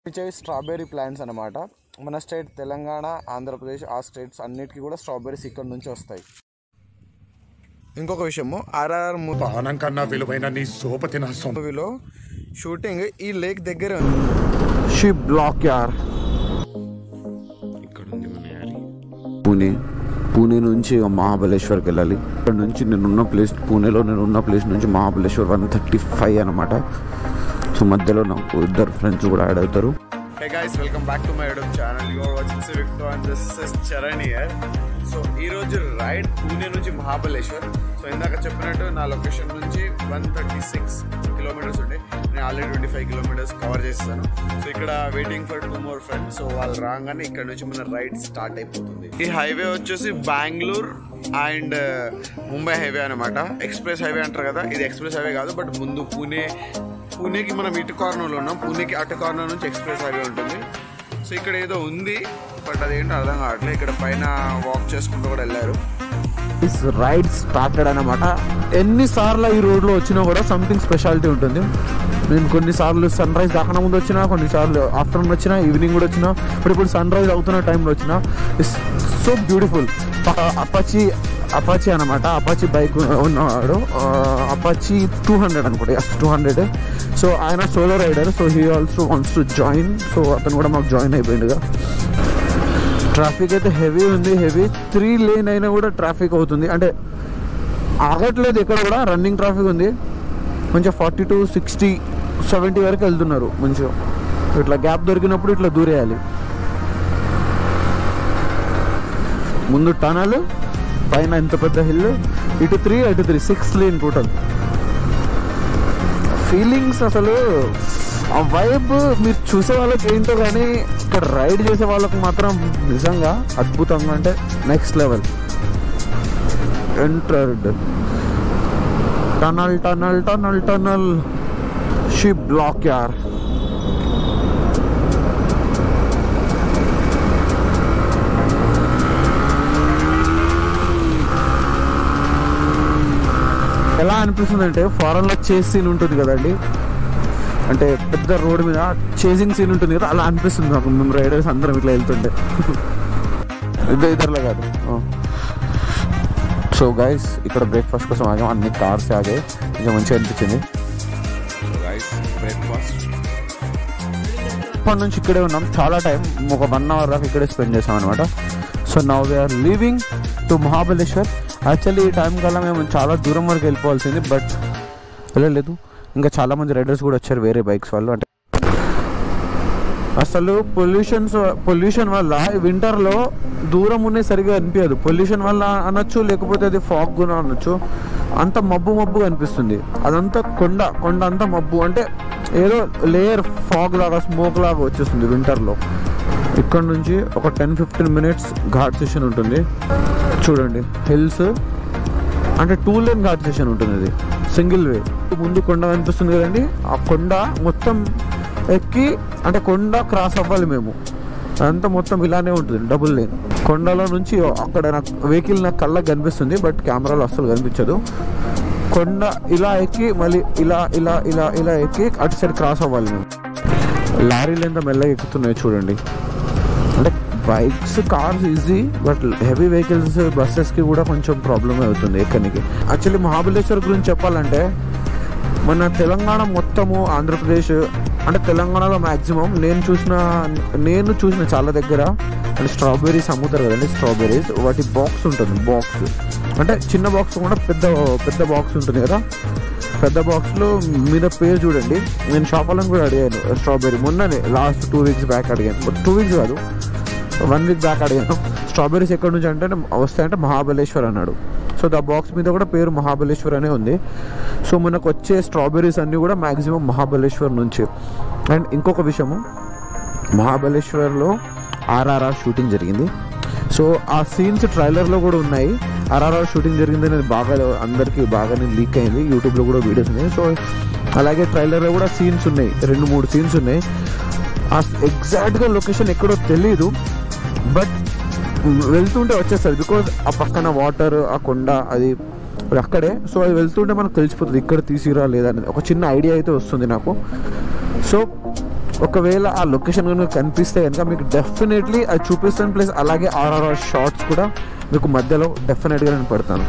వచ్చేవి strawberry plants అనమాట మన స్టేట్ తెలంగాణ ఆంధ్రప్రదేశ్ ఆ స్టేట్స్ అన్నిటికీ కూడా స్ట్రాబెర్రీస్ ఇక్కడ నుంచి వస్తాయి ఇంకొక విషయము ఆర్ఆర్ పానం కన్నా విలువైన నీ సోపతి నా సొంత మూవీలో షూటింగ్ ఈ లేక్ దగ్గర ఉంది షీ బ్లాక్ యార్ ఇక్కడ ఉంది మన యారీ పూణే పూణే నుంచి మహాబలేశ్వర్కి వెళ్ళాలి ఇక్కడ నుంచి నేను ఉన్న ప్లేస్ పూణేలో నేను ఉన్న ప్లేస్ నుంచి మహాబలేశ్వర్ వన్ థర్టీ ఫైవ్ అనమాట సో మధ్యలో నాకు ఇద్దరు ఫ్రెండ్స్ కూడా యాడ్ అవుతారు hey guys welcome back to my YouTube channel you're watching Civic and this is Charan here so ఈ రోజు రైడ్ పూణే నుంచి మహాబలేశ్వర్ సో ఇందాక చెప్పినట్టు నా లొకేషన్ నుంచి వన్ థర్టీ సిక్స్ కిలోమీటర్స్ ఉండే నేను already twenty five kilometres cover చేస్తాను సో ఇక్కడ waiting for two more friends so వాళ్ళు రాగానే ఇక్కడ నుంచి మన రైడ్ స్టార్ట్ అయిపోతుంది ఈ హైవే వచ్చేసి బెంగళూరు అండ్ ముంబై హైవే అనమాట ఎక్స్ప్రెస్ హైవే అంటారు కదా ఇది ఎక్స్ప్రెస్ హైవే కాదు బట్ ముందు పూణే పూణేకి మనం ఇటు కార్నర్లో ఉన్నాం పూణేకి అటు కార్నర్ నుంచి ఎక్స్ప్రెస్ హైవే ఉంటుంది సో ఇక్కడ ఏదో ఉంది బట్ అదేంటో అర్థం కావట్లేదు ఇక్కడ పైన వాక్ చేసుకుంటూ కూడా వెళ్ళారు దిస్ రైడ్ స్టార్టెడ్ అనమాట ఎన్నిసార్లు ఈ రోడ్లో వచ్చినా కూడా సంథింగ్ స్పెషాలిటీ ఉంటుంది నేను కొన్నిసార్లు సన్ రైజ్ దాకా ముందు వచ్చినా కొన్నిసార్లు ఆఫ్టర్నూన్ వచ్చినా ఈవినింగ్ కూడా వచ్చినా ఇప్పుడు ఇప్పుడు సన్ రైజ్ అవుతున్న టైంలో వచ్చినా it's so beautiful Apache Apache అనమాట అపాచి బైక్ ఉన్నవాడు అపాచి టూ హండ్రెడ్ అనుకుంటా ఎస్ టూ హండ్రెడ్ సో ఆయన solo rider so he also wants to join so అతను కూడా మాకు జాయిన్ అయిపోయిందిగా ట్రాఫిక్ అయితే హెవీ ఉంది హెవీ త్రీ లేన్ అయినా కూడా ట్రాఫిక్ అవుతుంది అంటే ఆగట్లేదు ఇక్కడ కూడా రన్నింగ్ ట్రాఫిక్ ఉంది మంచిగా ఫార్టీ టు సిక్స్టీ సెవెంటీ వరకు వెళ్తున్నారు మంచిగా ఇట్లా గ్యాప్ దొరికినప్పుడు ఇట్లా దూరేయాలి ముందు టనల్ పైన ఎంత పెద్ద హిల్ ఇటు త్రీ అటు three six lane total feelings అసలు ఆ వైబ్ మీరు చూసే వాళ్ళకి ఏంటో కానీ ఇక్కడ రైడ్ చేసే వాళ్ళకి మాత్రం నిజంగా అద్భుతంగా అంటే next level entered tunnel tunnel tunnel tunnel షిప్ బ్లాక్ యార్ ఎలా అనిపిస్తుంది అంటే ఫారెన్లో చేస్ సీన్ ఉంటుంది కదండి అంటే పెద్ద రోడ్ మీద చేసింగ్ సీన్ ఉంటుంది కదా అలా అనిపిస్తుంది నాకు మేము రైడర్స్ అందరం ఇట్లా వెళ్తుంటే ఇద్దరు ఇద్దరులో కాదు సో గైస్ ఇక్కడ బ్రేక్ఫాస్ట్ కోసం ఆగాం అన్ని కార్స్ ఆగాయి కొంచెం మంచిగా అనిపించింది గైస్ బ్రేక్ఫాస్ట్ ఇప్పటి నుంచి ఇక్కడే ఉన్నాం చాలా టైం ఒక వన్ అవర్ దాకా ఇక్కడే స్పెండ్ చేసాం అనమాట so now we're leaving to Mahabaleshwar actually ఈ టైం కల్లా మేము చాలా దూరం వరకు వెళ్ళిపోవాల్సింది బట్ వెళ్ళలేదు ఇంకా చాలా మంది రైడర్స్ కూడా వచ్చారు వేరే బైక్స్ వాళ్ళు అంటే అసలు పొల్యూషన్స్ పొల్యూషన్ వల్ల వింటర్లో దూరం ఉన్నే సరిగా అనిపించదు పొల్యూషన్ వల్ల అనొచ్చు లేకపోతే అది ఫాగ్ కూడా అనొచ్చు అంత మబ్బు మబ్బుగా అనిపిస్తుంది అదంతా కొండ కొండ అంతా మబ్బు అంటే ఏదో లేయర్ ఫాగ్ లాగా స్మోక్ లాగా వచ్చేస్తుంది వింటర్లో ఇక్కడ నుంచి ఒక ten fifteen minutes ghat section ఉంటుంది చూడండి హిల్స్ అంటే టూ లేన్ ఘాట్ సెషన్ ఉంటుంది ఇది సింగిల్ వే ముందు కొండ కనిపిస్తుంది కదండి ఆ కొండ మొత్తం ఎక్కి అంటే కొండ క్రాస్ అవ్వాలి మేము అదంతా మొత్తం ఇలానే ఉంటుంది డబుల్ లేన్ కొండలో నుంచి అక్కడ నాకు వెహికల్ నాకు కళ్ళకి కనిపిస్తుంది బట్ కెమెరాలో అస్సలు కనిపించదు కొండ ఇలా ఎక్కి మళ్ళీ ఇలా ఇలా ఇలా ఇలా ఎక్కి అటు సైడ్ క్రాస్ అవ్వాలి మేము లారీలు ఎంత మెల్లగా ఎక్కుతున్నాయి చూడండి అంటే bikes cars easy but heavy vehicles బస్సెస్కి కూడా కొంచెం ప్రాబ్లమే అవుతుంది ఎక్కడికి యాక్చువల్లీ మహాబలేశ్వర్ గురించి చెప్పాలంటే మన తెలంగాణ మొత్తము ఆంధ్రప్రదేశ్ అంటే తెలంగాణలో మ్యాక్సిమం నేను చూసిన నేను చూసిన చాలా దగ్గర అంటే స్ట్రాబెర్రీస్ అమ్ముతారు కదండి స్ట్రాబెర్రీస్ వాటి బాక్స్ ఉంటుంది బాక్స్ అంటే చిన్న బాక్స్ కూడా పెద్ద పెద్ద బాక్స్ ఉంటుంది కదా పెద్ద బాక్స్లో మీద పేరు చూడండి నేను షాప్ వాళ్ళని కూడా అడిగాను స్ట్రాబెర్రీ మొన్ననే లాస్ట్ టూ వీక్స్ బ్యాక్ అడిగాను టూ వీక్స్ కాదు వన్ వీక్ బ్యాక్ అడిగాను స్ట్రాబెర్రీస్ ఎక్కడి నుంచి అంటే వస్తాయంటే మహాబలేశ్వర్ అన్నాడు సో దా బాక్స్ మీద కూడా పేరు మహాబలేశ్వర్ అనే ఉంది సో మనకు వచ్చే స్ట్రాబెర్రీస్ అన్నీ కూడా మ్యాక్సిమం మహాబలేశ్వర్ నుంచి అండ్ ఇంకొక విషయము మహాబలేశ్వర్లో ఆర్ఆర్ఆర్ షూటింగ్ జరిగింది సో ఆ సీన్స్ ట్రైలర్లో కూడా ఉన్నాయి ఆర్ఆర్ఆర్ షూటింగ్ జరిగింది అనేది బాగా అందరికీ బాగానే లీక్ అయింది యూట్యూబ్లో కూడా వీడియోస్ ఉన్నాయి సో అలాగే ట్రైలర్లో కూడా సీన్స్ ఉన్నాయి రెండు మూడు సీన్స్ ఉన్నాయి ఆ ఎగ్జాక్ట్గా లొకేషన్ ఎక్కడో తెలియదు బట్ వెళ్తుంటే వచ్చేస్తుంది బికాజ్ ఆ పక్కన వాటర్ ఆ కొండ అది అది అక్కడే సో అది వెళ్తుంటే మనకు తెలిసిపోతుంది ఇక్కడ తీసిరా లేదా అనేది ఒక చిన్న ఐడియా అయితే వస్తుంది నాకు సో ఒకవేళ ఆ లొకేషన్ కనుక కనిపిస్తే కనుక మీకు డెఫినెట్లీ అది చూపిస్తాను ప్లస్ అలాగే ఆర్ఆర్ఆర్ షార్ట్స్ కూడా మీకు మధ్యలో డెఫినెట్గా నేను పెడతాను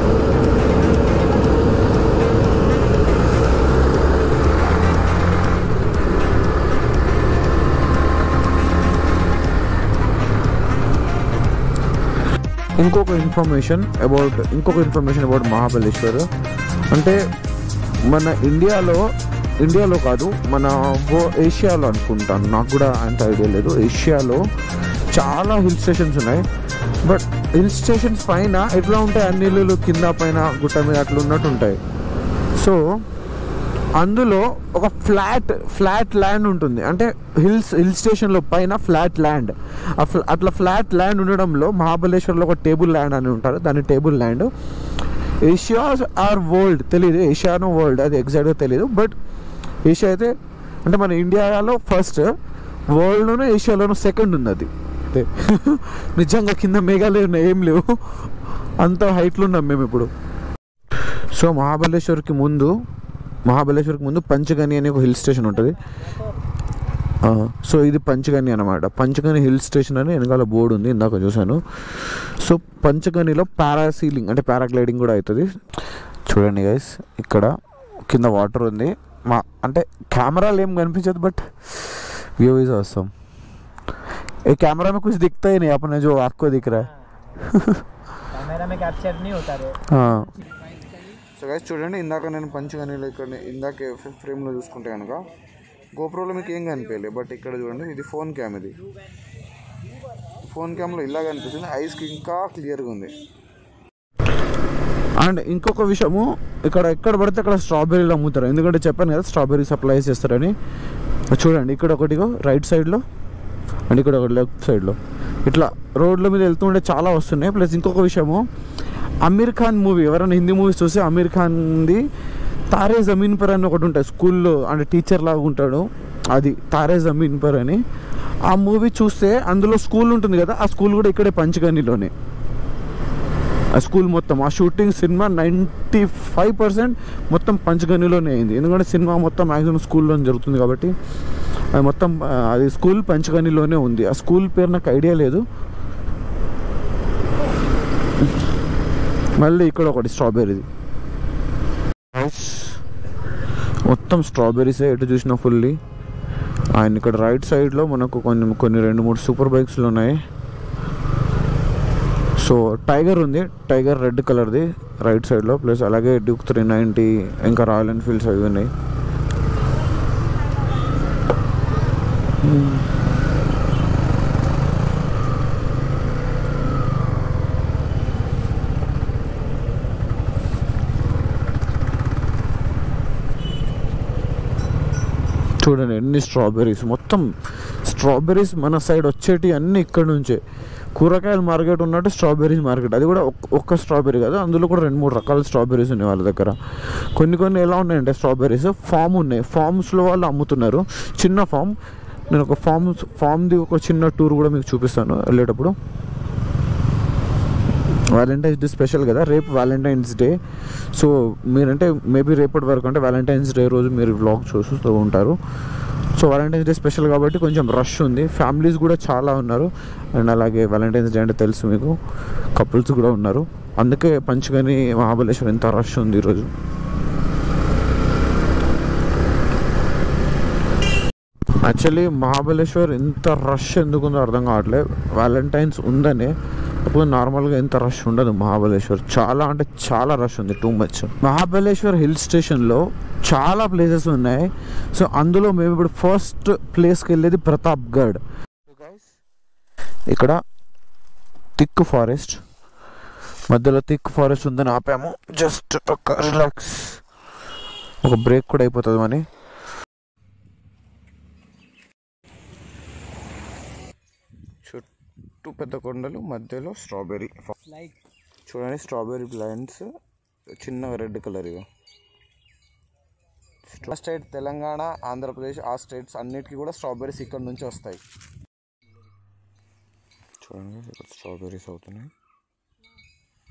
ఇంకొక ఇన్ఫర్మేషన్ అబౌట్ ఇంకొక ఇన్ఫర్మేషన్ అబౌట్ మహాబలేశ్వర్ అంటే మన ఇండియాలో ఇండియాలో కాదు మన వో- ఏషియాలో అనుకుంటాను నాకు కూడా అంత ఐడియా లేదు ఏషియాలో చాలా హిల్ స్టేషన్స్ ఉన్నాయి బట్ హిల్ స్టేషన్స్ పైన ఎట్లా ఉంటాయి అన్ని ఇల్లులు కింద పైన గుట్ట మీద అట్లా ఉన్నట్టు ఉంటాయి సో అందులో ఒక ఫ్లాట్ ఫ్లాట్ ల్యాండ్ ఉంటుంది అంటే హిల్స్ హిల్ స్టేషన్లో పైన ఫ్లాట్ ల్యాండ్ ఆ ఫ్ల- అట్లా ఫ్లాట్ ల్యాండ్ ఉండడంలో మహాబలేశ్వర్లో ఒక టేబుల్ ల్యాండ్ అని ఉంటారు దాని table land Asia or world తెలియదు ఏషియానో వరల్డ్ అది ఎగ్జాక్ట్గా తెలియదు బట్ ఏషియా అయితే అంటే మన ఇండియాలో ఫస్ట్ వరల్డ్లోనూ ఏషియాలోనూ సెకండ్ ఉంది అది అంతే. నిజంగా కింద మేఘాలు ఉన్నాయి ఏం లేవు అంత హైట్లో ఉన్నాం మేము ఇప్పుడు సో మహాబలేశ్వర్కి ముందు మహాబలేశ్వర్కి ముందు పంచగని అనే ఒక హిల్ స్టేషన్ ఉంటుంది ఆ, సో ఇది పంచగని అనమాట పంచగని హిల్ స్టేషన్ అని వెనకాల బోర్డు ఉంది ఇందాక చూశాను సో పంచగనిలో పారాసీలింగ్ అంటే పారాగ్లైడింగ్ కూడా అవుతుంది చూడండి గైస్ ఇక్కడ కింద వాటర్ ఉంది మా అంటే కెమెరాలు ఏం కనిపించదు బట్ వ్యూ इज awesome ये कैमरा में कुछ दिखता ही नहीं अपने जो आपको दिख रहा है कैमरा में कैप्चर नहीं होता रे సో గైస్ చూడండి ఇందాక నేను పంచగనిలో ఇక్కడ ఇందాక ఫ్రేమ్లో చూసుకుంటే కనుక గోప్రోలో మీకు ఏం కనిపించలేదు బట్ ఇక్కడ చూడండి ఇది ఫోన్ క్యామ్ ఇది ఫోన్ క్యామ్లో ఇలా కనిపిస్తుంది ఐస్కి ఇంకా క్లియర్గా ఉంది అండ్ ఇంకొక విషయము ఇక్కడ ఎక్కడ పడితే అక్కడ స్ట్రాబెర్రీలు అమ్ముతారు ఎందుకంటే చెప్పాను కదా స్ట్రాబెర్రీ సప్లై చేస్తారని చూడండి ఇక్కడ ఒకటిగో రైట్ సైడ్లో అండ్ ఇక్కడ ఒకటి లెఫ్ట్ సైడ్లో ఇట్లా రోడ్ల మీద వెళ్తుంటే చాలా వస్తున్నాయి ప్లస్ ఇంకొక విషయము అమీర్ ఖాన్ మూవీ ఎవరైనా హిందీ మూవీస్ చూస్తే అమీర్ ఖాన్ది తారే జమీన్ పర్ అని ఒకటి ఉంటుంది స్కూల్లో అంటే టీచర్ లాగా ఉంటాడు అది తారే జమీన్ పర్ అని ఆ మూవీ చూస్తే అందులో స్కూల్ ఉంటుంది కదా ఆ స్కూల్ కూడా ఇక్కడే పంచగనిలోనే ఆ స్కూల్ మొత్తం ఆ shooting cinema ninety five percent మొత్తం పంచగనిలోనే అయింది ఎందుకంటే సినిమా మొత్తం మ్యాక్సిమం స్కూల్లో జరుగుతుంది కాబట్టి అది మొత్తం ఆ, అది స్కూల్ పంచగనిలోనే ఉంది ఆ స్కూల్ పేరు నాకు ఐడియా లేదు మళ్ళీ ఇక్కడ ఒకటి స్ట్రాబెర్రీది మొత్తం స్ట్రాబెర్రీసే ఎటు చూసినా ఫుల్లీ ఆయన ఇక్కడ రైట్ సైడ్లో మనకు కొన్ని కొన్ని రెండు మూడు సూపర్ బైక్స్లు ఉన్నాయి సో టైగర్ ఉంది టైగర్ రెడ్ కలర్ది రైట్ సైడ్లో ప్లస్ అలాగే డ్యూక్ త్రీ నైంటీ ఇంకా రాయల్ ఎన్ఫీల్డ్స్ అవి ఉన్నాయి చూడండి ఎన్ని స్ట్రాబెర్రీస్ మొత్తం స్ట్రాబెర్రీస్ మన సైడ్ వచ్చేటి అన్ని ఇక్కడ నుంచే కూరగాయల మార్కెట్ ఉన్నట్టు స్ట్రాబెర్రీస్ మార్కెట్ అది కూడా ఒక్- ఒక్క స్ట్రాబెర్రీ కదా అందులో కూడా రెండు మూడు రకాల స్ట్రాబెర్రీస్ ఉన్నాయి వాళ్ళ దగ్గర కొన్ని కొన్ని ఎలా ఉన్నాయంటే స్ట్రాబెర్రీస్ ఫామ్ ఉన్నాయి ఫామ్స్లో వాళ్ళు అమ్ముతున్నారు చిన్న ఫామ్ నేను ఒక ఫామ్ ఫామ్ది ఒక చిన్న టూర్ కూడా మీకు చూపిస్తాను వెళ్ళేటప్పుడు వ్యాలంటైన్స్ డే స్పెషల్ కదా రేపు వ్యాలంటైన్స్ డే సో మీరంటే మేబీ రేపటి వరకు అంటే వ్యాలంటైన్స్ డే రోజు మీరు వ్లాగ్ చూస్తూ ఉంటారు సో వ్యాలంటైన్స్ డే స్పెషల్ కాబట్టి కొంచెం రష్ ఉంది ఫ్యామిలీస్ కూడా చాలా ఉన్నారు అండ్ అలాగే వ్యాలంటైన్స్ డే అంటే తెలుసు మీకు కపుల్స్ కూడా ఉన్నారు అందుకే పంచగని మహాబలేశ్వర్ ఎంత రష్ ఉంది ఈరోజు యాక్చువల్లీ మహాబలేశ్వర్ ఇంత రష్ ఎందుకుందో అర్థం కావట్లేదు వ్యాలంటైన్స్ ఉందనే అప్పుడు నార్మల్గా ఇంత రష్ ఉండదు మహాబలేశ్వర్ చాలా అంటే చాలా రష్ ఉంది టూ మచ్ మహాబలేశ్వర్ హిల్ స్టేషన్లో చాలా ప్లేసెస్ ఉన్నాయి సో అందులో మేము ఇప్పుడు ఫస్ట్ ప్లేస్కి వెళ్ళేది ప్రతాప్గఢ్ ఇక్కడ థిక్ ఫారెస్ట్ మధ్యలో థిక్ ఫారెస్ట్ ఉందని ఆపాము జస్ట్ ఒక రిలాక్స్ ఒక బ్రేక్ కూడా అయిపోతుంది మని చుట్టూ పెద్ద కొండలు మధ్యలో స్ట్రాబెర్రీ लाइक చూడండి స్ట్రాబెర్రీ ప్లాంట్స్ చిన్న రెడ్ కలర్ ఇవి స్టేట్ తెలంగాణ ఆంధ్రప్రదేశ్ ఆ స్టేట్స్ అన్నిటికీ కూడా స్ట్రాబెర్రీస్ ఇక్కడ నుంచి వస్తాయి చూడండి ఇక్కడ స్ట్రాబెర్రీస్ అవుతున్నాయి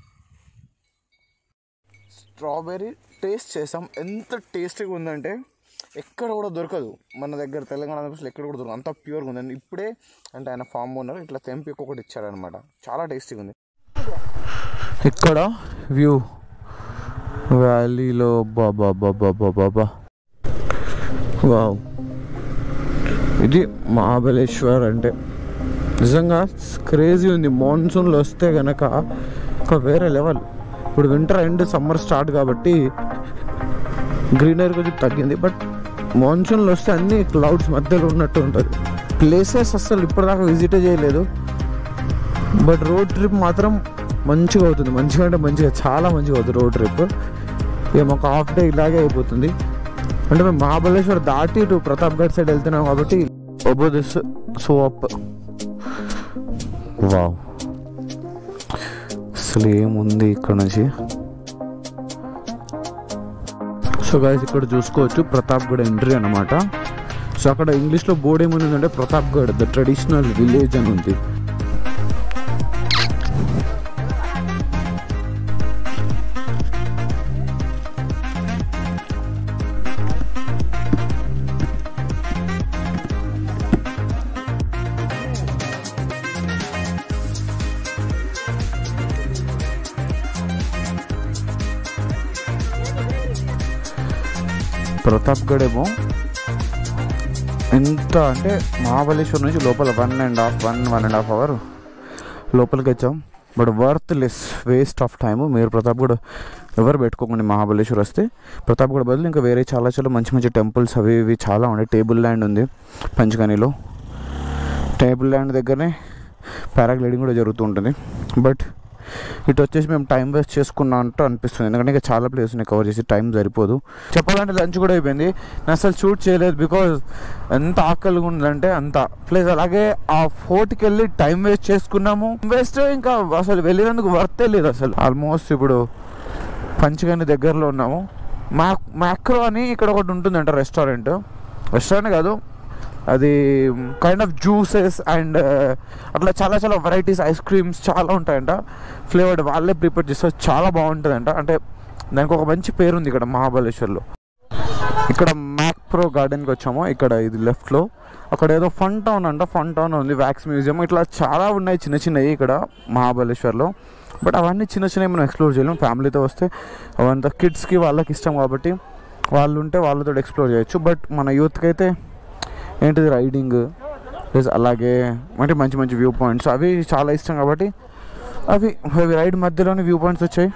స్ట్రాబెర్రీ టేస్ట్ చేసాం ఎంత టేస్టీగా ఉందంటే ఎక్కడ కూడా దొరకదు మన దగ్గర తెలంగాణ ఆంధ్రప్రదేశ్లో ఎక్కడ కూడా దొరకదు అంత ప్యూర్గా ఉంది And ఇప్పుడే అంటే ఆయన ఫామ్ ఓనర్ ఇట్లా తెంపి ఒక్కొక్కటి ఇచ్చారనమాట చాలా టేస్టీగా ఉంది ఇక్కడ వ్యూ వ్యాలీలో బాబా బాబా బాబా వావ్ ఇది మహాబలేశ్వర్ అంటే నిజంగా క్రేజీ ఉంది మాన్సూన్లో వస్తే గనక ఒక వేరే లెవెల్ ఇప్పుడు వింటర్ ఎండ్ సమ్మర్ స్టార్ట్ కాబట్టి గ్రీనరీ కొంచెం తగ్గింది బట్ మాన్సూన్లో వస్తే అన్ని క్లౌడ్స్ మధ్యలో ఉన్నట్టు ఉంటుంది ప్లేసెస్ అసలు ఇప్పటిదాకా విజిట్ చేయలేదు బట్ రోడ్ ట్రిప్ మాత్రం మంచిగా అవుతుంది మంచిగా అంటే మంచిగా చాలా మంచిగా అవుతుంది రోడ్ ట్రిప్ ఇక మాకు హాఫ్ డే ఇలాగే అయిపోతుంది అంటే మేము మహాబలేశ్వర్ దాటి ఇటు ప్రతాప్గఢ్ సైడ్ వెళ్తున్నాం కాబట్టి ఒబో దిస్ సో అప్ వావ్ అసలు ఏముంది ఇక్కడ నుంచి సో గాయస్ ఇక్కడ చూసుకోవచ్చు ప్రతాప్గఢ్ ఎంట్రీ అన్నమాట సో అక్కడ ఇంగ్లీష్లో బోర్డ్ ఏముందంటే ప్రతాప్గఢ్ ద ట్రెడిషనల్ విలేజ్ అని ఉంది ప్రతాప్గఢ్ ఏమో ఎంత అంటే మహాబలేశ్వర్ నుంచి లోపల one and half one one and half hour లోపలికి వచ్చాం but worthless waste of time మీరు ప్రతాప్గఢ్ ఎవరు పెట్టుకోకండి మహాబలేశ్వర్ వస్తే ప్రతాప్గఢ్ బదులు ఇంకా వేరే చాలా చాలా మంచి మంచి టెంపుల్స్ అవి ఇవి చాలా ఉన్నాయి టేబుల్ ల్యాండ్ ఉంది పంచగనిలో టేబుల్ ల్యాండ్ దగ్గరనే పారాగ్లైడింగ్ కూడా జరుగుతూ ఉంటుంది బట్ ఇటు వచ్చేసి మేము టైం వేస్ట్ చేసుకున్నాం అంటూ అనిపిస్తుంది ఎందుకంటే ఇంకా చాలా ప్లేస్ ఉన్నాయి కవర్ చేసి టైం సరిపోదు చెప్పాలంటే లంచ్ కూడా అయిపోయింది నేను అసలు షూట్ చేయలేదు బికాజ్ ఎంత ఆకలిగా ఉందంటే అంత ప్లేస్ అలాగే ఆ ఫోర్ట్కి వెళ్ళి టైం వేస్ట్ చేసుకున్నాము వేస్ట్ ఇంకా అసలు వెళ్ళినందుకు వర్తే లేదు అసలు ఆల్మోస్ట్ ఇప్పుడు పంచగని దగ్గరలో ఉన్నాము మా మ్యాక్రో అని ఇక్కడ ఒకటి ఉంటుందంట రెస్టారెంట్ రెస్టారెంట్ కాదు అది కైండ్ ఆఫ్ జ్యూసెస్ అండ్ అట్లా చాలా చాలా వెరైటీస్ ఐస్ క్రీమ్స్ చాలా ఉంటాయంట ఫ్లేవర్డ్ వాళ్ళే ప్రిపేర్ చేస్తారు చాలా బాగుంటుందంట అంటే దానికి ఒక మంచి పేరు ఉంది ఇక్కడ మహాబలేశ్వర్లో ఇక్కడ మ్యాక్ ప్రో గార్డెన్కి వచ్చాము ఇక్కడ ఇది లెఫ్ట్లో అక్కడ ఏదో ఫన్ టౌన్ అంట ఫన్ టౌన్ ఉంది వ్యాక్స్ మ్యూజియం ఇట్లా చాలా ఉన్నాయి చిన్న చిన్నవి ఇక్కడ మహాబలేశ్వర్లో బట్ అవన్నీ చిన్న చిన్నవి మనం ఎక్స్ప్లోర్ చేయలేము ఫ్యామిలీతో వస్తే అవంతా కిడ్స్కి వాళ్ళకి ఇష్టం కాబట్టి వాళ్ళు ఉంటే వాళ్ళతో ఎక్స్ప్లోర్ చేయొచ్చు బట్ మన యూత్కి అయితే ఏంటిది రైడింగ్ ప్లస్ అలాగే అంటే మంచి మంచి వ్యూ పాయింట్స్ అవి చాలా ఇష్టం కాబట్టి అవి అవి రైడ్ మధ్యలోనే వ్యూ పాయింట్స్ వచ్చాయి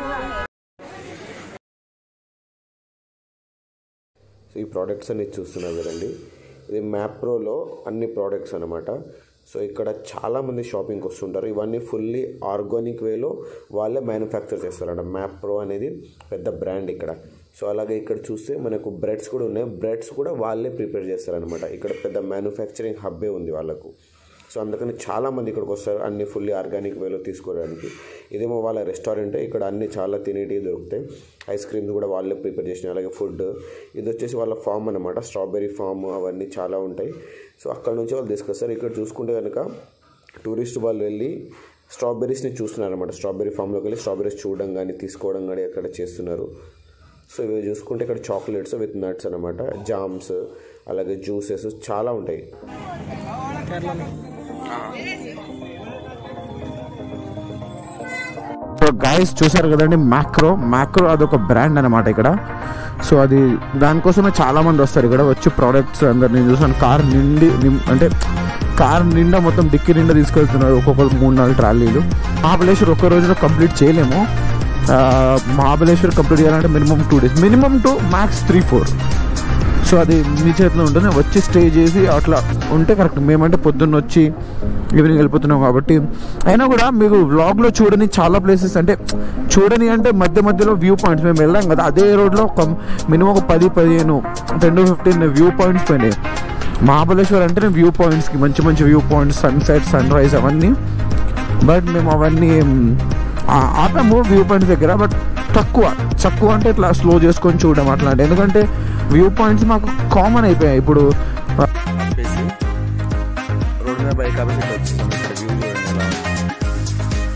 సో ఈ ప్రోడక్ట్స్ అన్ని చూస్తున్నారు కదండి ఇది మ్యాప్రోలో అన్ని ప్రోడక్ట్స్ అనమాట సో ఇక్కడ చాలామంది షాపింగ్కి వస్తుంటారు ఇవన్నీ ఫుల్లీ ఆర్గానిక్ వేలో వాళ్ళే మ్యానుఫ్యాక్చర్ చేస్తారంట మ్యాప్రో అనేది పెద్ద బ్రాండ్ ఇక్కడ సో అలాగే ఇక్కడ చూస్తే మనకు బ్రెడ్స్ కూడా ఉన్నాయి బ్రెడ్స్ కూడా వాళ్ళే ప్రిపేర్ చేస్తారనమాట ఇక్కడ పెద్ద మ్యానుఫ్యాక్చరింగ్ హబ్బే ఉంది వాళ్ళకు సో అందుకని చాలామంది ఇక్కడికి వస్తారు అన్ని ఫుల్లీ ఆర్గానిక్ వేలో తీసుకోవడానికి ఇదేమో వాళ్ళ రెస్టారెంటే ఇక్కడ అన్ని చాలా తినేటివి దొరుకుతాయి ఐస్ క్రీమ్స్ కూడా వాళ్ళే ప్రిపేర్ చేసినాయి అలాగే ఫుడ్ ఇది వచ్చేసి వాళ్ళ ఫామ్ అనమాట స్ట్రాబెర్రీ ఫామ్ అవన్నీ చాలా ఉంటాయి సో అక్కడ నుంచి వాళ్ళు తీసుకొస్తారు ఇక్కడ చూసుకుంటే కనుక టూరిస్ట్ వాళ్ళు వెళ్ళి స్ట్రాబెర్రీస్ని చూస్తున్నారు అనమాట స్ట్రాబెర్రీ ఫామ్లోకి వెళ్ళి స్ట్రాబెర్రీస్ చూడడం కానీ తీసుకోవడం కానీ అక్కడ చేస్తున్నారు సో ఇవి చూసుకుంటే ఇక్కడ చాక్లెట్స్ విత్ నట్స్ అనమాట జామ్స్ అలాగే జ్యూసెస్ చాలా ఉంటాయి సో గాయస్ చూసారు కదండి మ్యాక్రో మ్యాక్రో అదొక బ్రాండ్ అనమాట ఇక్కడ సో అది దానికోసమే చాలా మంది వస్తారు ఇక్కడ వచ్చి ప్రోడక్ట్స్ అందరు నేను చూసాను కార్ నిండి నిం- అంటే కార్ నిండా మొత్తం డిక్కి నిండా తీసుకెళ్తున్నారు ఒక్కొక్క మూడు నాలుగు ట్రాలీలు మహాబలేశ్వర్ ఒక్క రోజులో కంప్లీట్ చేయలేము ఆ, మహాబలేశ్వర్ కంప్లీట్ చేయాలంటే minimum two days minimum two max three four so అది మీ చేతిలో ఉంటుంది వచ్చి స్టే చేసి అట్లా ఉంటే కరెక్ట్ మేమంటే పొద్దున్న వచ్చి ఈవినింగ్ వెళ్ళిపోతున్నాం కాబట్టి అయినా కూడా మీకు వ్లాగ్లో చూడని చాలా ప్లేసెస్ అంటే చూడని అంటే మధ్య మధ్యలో వ్యూ పాయింట్స్ మేము వెళ్ళాం కదా అదే రోడ్లో ఒక మినిమం ఒక పది పదిహేను ten to fifteen view points పోయినాయి మహాబలేశ్వర్ అంటేనే వ్యూ పాయింట్స్కి మంచి మంచి view points sunset sunrise అవన్నీ బట్ మేము అవన్నీ ఆ- ఆపాము వ్యూ పాయింట్స్ దగ్గర బట్ తక్కువ తక్కువ అంటే ఇట్లా స్లో చేసుకొని చూడడం అట్లాంటి ఎందుకంటే వ్యూ పాయింట్స్ మాకు కామన్ అయిపోయాయి ఇప్పుడు ఆపేసి రోడ్ మీద బైక్ ఆపేసి ఇట్లా వచ్చేసాం ఇక్కడ వ్యూ చూడండి ఎలా ఉంది.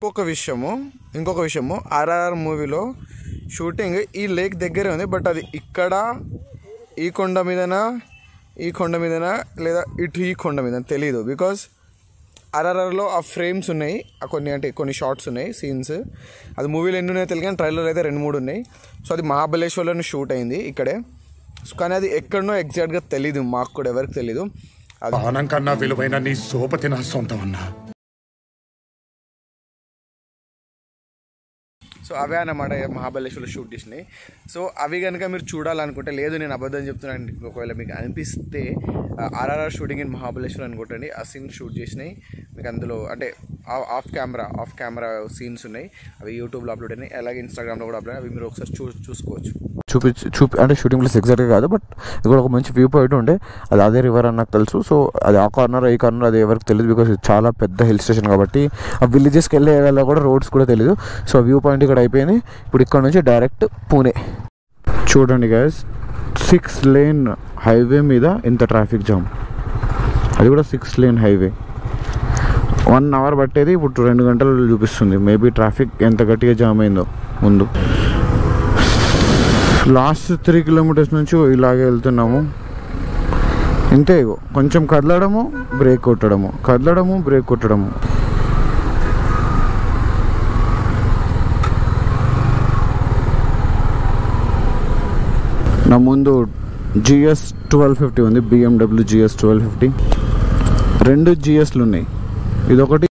ఇంకొక విషయము ఇంకొక విషయము ఆర్ఆర్ఆర్ మూవీలో షూటింగ్ ఈ లేక్ దగ్గరే ఉంది బట్ అది ఇక్కడ ఈ కొండ మీదనా ఈ కొండ మీదనా లేదా ఇటు ఈ కొండ మీద తెలియదు బికాజ్ ఆర్ఆర్ఆర్లో ఆ ఫ్రేమ్స్ ఉన్నాయి ఆ కొన్ని అంటే కొన్ని షార్ట్స్ ఉన్నాయి సీన్స్ అది మూవీలో ఎన్ని ఉన్నాయో తెలియదు కానీ ట్రైలర్ అయితే రెండు మూడు ఉన్నాయి సో అది మహాబలేశ్వర్లోనే షూట్ అయింది ఇక్కడే సో కానీ అది ఎక్కడనో ఎగ్జాక్ట్గా తెలీదు మాకు కూడా ఎవరికి తెలీదు అది ప్రాణం కన్నా విలువైన నీ సోపతి నా సొంతం అన్నా సో అవే అన్నమాట మహాబలేశ్వర్లో షూట్ చేసినాయి సో అవి కనుక మీరు చూడాలనుకుంటే లేదు నేను అబద్ధం చెప్తున్నాను ఒకవేళ మీకు అనిపిస్తే ఆర్ఆర్ఆర్ షూటింగ్ ఇన్ మహాబలేశ్వర్ అనుకుంటండి ఆ సీన్ షూట్ చేసినాయి మీకు అందులో అంటే ఆ- off camera off camera scenes ఉన్నాయి అవి యూట్యూబ్లో అప్లోడ్ అయినాయి అలాగే ఇన్స్టాగ్రామ్లో కూడా అప్లోడ్ అవి మీరు ఒకసారి చూ చూసుకోవచ్చు చూపించి చూపి అంటే షూటింగ్ ప్లేస్ ఎగ్జాక్ట్గా కాదు బట్ ఇక్కడ ఒక మంచి వ్యూ పాయింట్ ఉండే అది అదే రివర్ అని నాకు తెలుసు సో అది ఆ కార్నర్ ఈ కార్నర్ అది ఎవరికి తెలియదు బికాస్ ఇది చాలా పెద్ద హిల్ స్టేషన్ కాబట్టి ఆ విలేజెస్కి వెళ్ళే వాళ్ళ కూడా రోడ్స్ కూడా తెలియదు సో వ్యూ పాయింట్ ఇక్కడ అయిపోయింది ఇప్పుడు ఇక్కడ నుంచి డైరెక్ట్ పూణే చూడండి గైస్ సిక్స్ లేన్ హైవే మీద ఇంత ట్రాఫిక్ జామ్ అది కూడా six lane highway one hour పట్టేది ఇప్పుడు రెండు గంటలు చూపిస్తుంది మేబీ ట్రాఫిక్ ఎంత గట్టిగా జామ్ అయిందో ముందు లాస్ట్ త్రీ కిలోమీటర్స్ నుంచి ఇలాగే వెళ్తున్నాము ఇంతే ఇగో కొంచెం కదలడము బ్రేక్ కొట్టడము కదలడము బ్రేక్ కొట్టడము నా ముందు జిఎస్ ట్వెల్వ్ ఫిఫ్టీ ఉంది బిఎండబ్ల్యూ జిఎస్ ట్వెల్వ్ ఫిఫ్టీ రెండు జిఎస్లు ఉన్నాయి ఇదొకటి